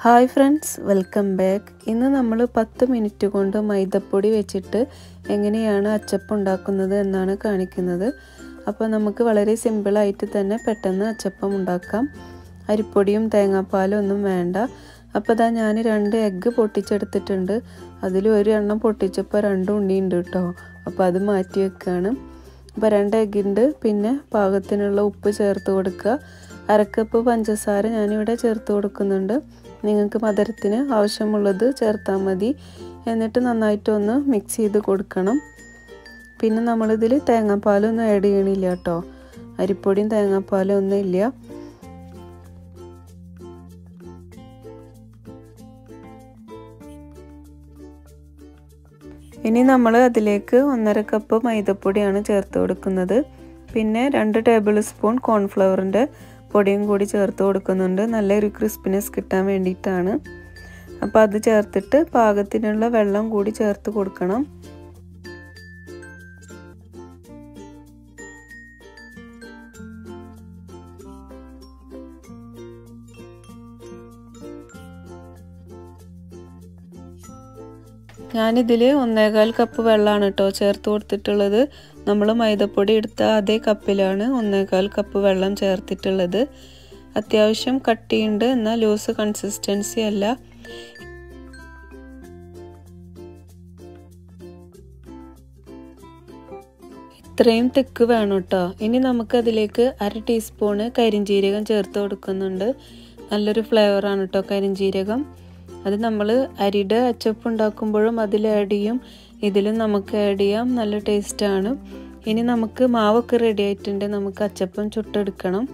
hi friends welcome back ഇന്ന് നമ്മൾ പത്ത് മിനിറ്റ് കൊണ്ട് മൈദപ്പൊടി വെച്ചിട്ട് എങ്ങനെയാണ് അച്ചപ്പം ഉണ്ടാക്കുന്നത് എന്നാണ് കാണിക്കുന്നത് അപ്പോൾ നമുക്ക് വളരെ സിമ്പിളായിട്ട് തന്നെ പെട്ടെന്ന് അച്ചപ്പം ഉണ്ടാക്കാം അരിപ്പൊടിയും തേങ്ങാപ്പാലും ഒന്നും വേണ്ട അപ്പോൾ ഇതാ ഞാൻ രണ്ട് എഗ്ഗ് പൊട്ടിച്ചെടുത്തിട്ടുണ്ട് അതിൽ ഒരു എണ്ണം പൊട്ടിച്ചപ്പോൾ രണ്ട് ഉണ്ണിയുണ്ട് കേട്ടോ അപ്പോൾ അത് മാറ്റി വെക്കുകയാണ് അപ്പോൾ രണ്ട് എഗ്ഗുണ്ട് പിന്നെ പാകത്തിനുള്ള ഉപ്പ് ചേർത്ത് കൊടുക്കുക അരക്കപ്പ് പഞ്ചസാര ഞാനിവിടെ ചേർത്ത് കൊടുക്കുന്നുണ്ട് നിങ്ങൾക്ക് മധുരത്തിന് ആവശ്യമുള്ളത് ചേർത്താൽ മതി എന്നിട്ട് നന്നായിട്ടൊന്ന് മിക്സ് ചെയ്ത് കൊടുക്കണം പിന്നെ നമ്മളിതിൽ തേങ്ങാപ്പാലൊന്നും ആഡ് ചെയ്യണില്ല കേട്ടോ അരിപ്പൊടിയും തേങ്ങാപ്പാലും ഒന്നും ഇല്ല ഇനി നമ്മൾ അതിലേക്ക് ഒന്നര കപ്പ് മൈദപ്പൊടിയാണ് ചേർത്ത് കൊടുക്കുന്നത് പിന്നെ രണ്ട് ടേബിൾ സ്പൂൺ കോൺഫ്ലവറിൻ്റെ പൊടിയും കൂടി ചേർത്ത് കൊടുക്കുന്നുണ്ട് നല്ലൊരു ക്രിസ്പിനെസ് കിട്ടാൻ വേണ്ടിയിട്ടാണ് അപ്പോൾ അത് ചേർത്തിട്ട് പാകത്തിനുള്ള വെള്ളം കൂടി ചേർത്ത് കൊടുക്കണം ഞാനിതിൽ ഒന്നേകാൽ കപ്പ് വെള്ളമാണ് കേട്ടോ ചേർത്ത് കൊടുത്തിട്ടുള്ളത് നമ്മൾ മൈദപ്പൊടി എടുത്ത അതേ കപ്പിലാണ് ഒന്നേകാൽ കപ്പ് വെള്ളം ചേർത്തിട്ടുള്ളത് അത്യാവശ്യം കട്ടിയുണ്ട് എന്നാൽ ലൂസ് കൺസിസ്റ്റൻസി അല്ല ഇത്രയും തെക്ക് വേണം കേട്ടോ ഇനി നമുക്കതിലേക്ക് അര ടീസ്പൂണ് കരിഞ്ജീരകം ചേർത്ത് കൊടുക്കുന്നുണ്ട് നല്ലൊരു ഫ്ലേവറാണ് കേട്ടോ കരിഞ്ജീരകം അത് നമ്മൾ അരിയുടെ അച്ചപ്പ് ഉണ്ടാക്കുമ്പോഴും അതിൽ ആഡ് ചെയ്യും ഇതിലും നമുക്ക് ആഡ് ചെയ്യാം നല്ല ടേസ്റ്റാണ് ഇനി നമുക്ക് മാവൊക്കെ റെഡി ആയിട്ടുണ്ട് നമുക്ക് അച്ചപ്പം ചുട്ടെടുക്കണം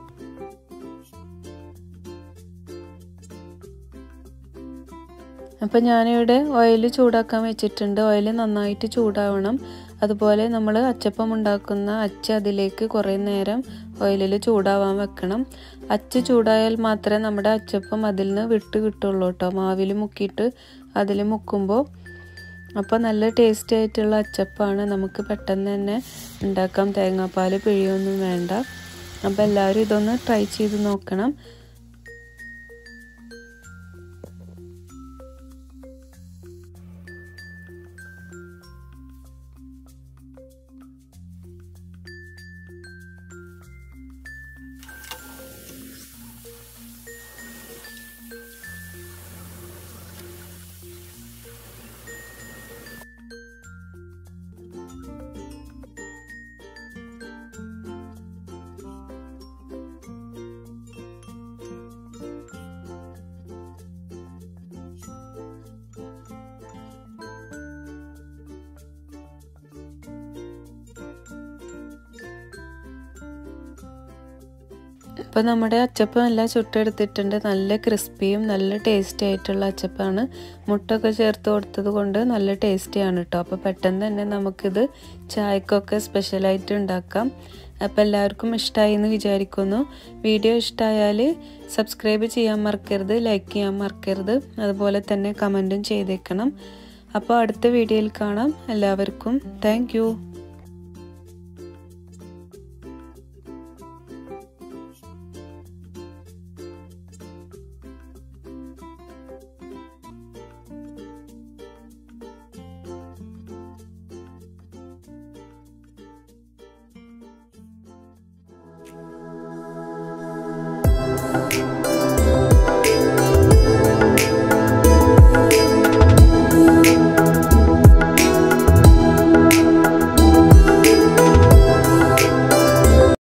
അപ്പം ഞാനിവിടെ ഓയിൽ ചൂടാക്കാൻ വെച്ചിട്ടുണ്ട് ഓയിൽ നന്നായിട്ട് ചൂടാവണം അതുപോലെ നമ്മൾ അച്ചപ്പം ഉണ്ടാക്കുന്ന അച്ച് അതിലേക്ക് കുറേ നേരം ഓയിലിൽ ചൂടാവാൻ വെക്കണം അച്ച് ചൂടായാൽ മാത്രമേ നമ്മുടെ അച്ചപ്പം അതിൽ നിന്ന് വിട്ട് കിട്ടുള്ളൂ കേട്ടോ മാവിൽ മുക്കിയിട്ട് അതിൽ മുക്കുമ്പോൾ അപ്പോൾ നല്ല ടേസ്റ്റി ആയിട്ടുള്ള അച്ചപ്പാണ് നമുക്ക് പെട്ടെന്ന് തന്നെ ഉണ്ടാക്കാം തേങ്ങാപ്പാൽ പിഴിയൊന്നും വേണ്ട അപ്പോൾ എല്ലാവരും ഇതൊന്ന് ട്രൈ ചെയ്ത് നോക്കണം ഇപ്പോൾ നമ്മുടെ അച്ചപ്പം എല്ലാം ചുട്ടെടുത്തിട്ടുണ്ട് നല്ല ക്രിസ്പിയും നല്ല ടേസ്റ്റി ആയിട്ടുള്ള അച്ചപ്പാണ് മുട്ടൊക്കെ ചേർത്ത് കൊടുത്തത് കൊണ്ട് നല്ല ടേസ്റ്റിയാണ് കേട്ടോ അപ്പോൾ പെട്ടെന്ന് തന്നെ നമുക്കിത് ചായക്കൊക്കെ സ്പെഷ്യലായിട്ട് ഉണ്ടാക്കാം അപ്പോൾ എല്ലാവർക്കും ഇഷ്ടമായി എന്ന് വിചാരിക്കുന്നു വീഡിയോ ഇഷ്ടമായാൽ സബ്സ്ക്രൈബ് ചെയ്യാൻ മറക്കരുത് ലൈക്ക് ചെയ്യാൻ മറക്കരുത് അതുപോലെ തന്നെ കമൻറ്റും ചെയ്തേക്കണം അപ്പോൾ അടുത്ത വീഡിയോയിൽ കാണാം എല്ലാവർക്കും താങ്ക് you